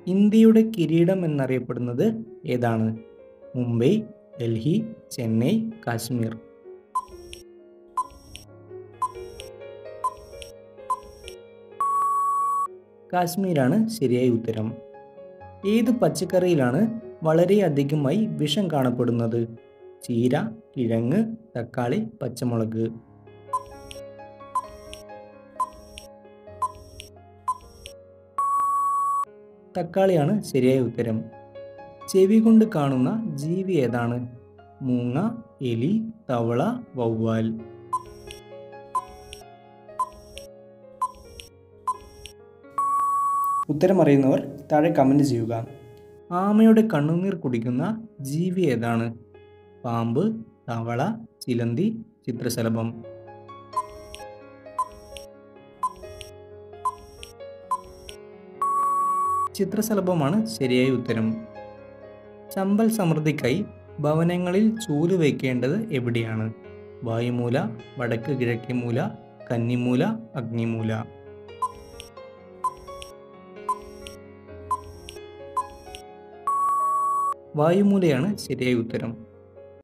ഇന്ത്യയുടെ കിരീടം എന്നറിയപ്പെടുന്നത് ഏതാണ് മുംബൈ ഡൽഹി ചെന്നൈ കാശ്മീർ കാശ്മീരാണ് ശരിയായ ഉത്തരം ഏത് പച്ചക്കറിയിലാണ് വളരെയധികമായി വിഷം കാണപ്പെടുന്നത് ചീര കിഴങ്ങ് തക്കാളി പച്ചമുളക് തക്കാളിയാണ് ശരിയായ ഉത്തരം ചെവി കൊണ്ട് കാണുന്ന ജീവി ഏതാണ് മൂങ്ങ എലി തവള വവ്വാൽ ഉത്തരം അറിയുന്നവർ താഴെ കമൻറ്റ് ചെയ്യുക ആമയുടെ കണ്ണുനീർ കുടിക്കുന്ന ജീവി ഏതാണ് പാമ്പ് തവള ചിലന്തി ചിത്രശലഭം ചിത്രശലഭമാണ് ശരിയായ ഉത്തരം ചമ്പൽ സമൃദ്ധിക്കായി ഭവനങ്ങളിൽ ചൂല് വയ്ക്കേണ്ടത് എവിടെയാണ് വായുമൂല വടക്ക് കിഴക്കേ മൂല കന്നിമൂല അഗ്നിമൂല വായുമൂലയാണ് ശരിയായ ഉത്തരം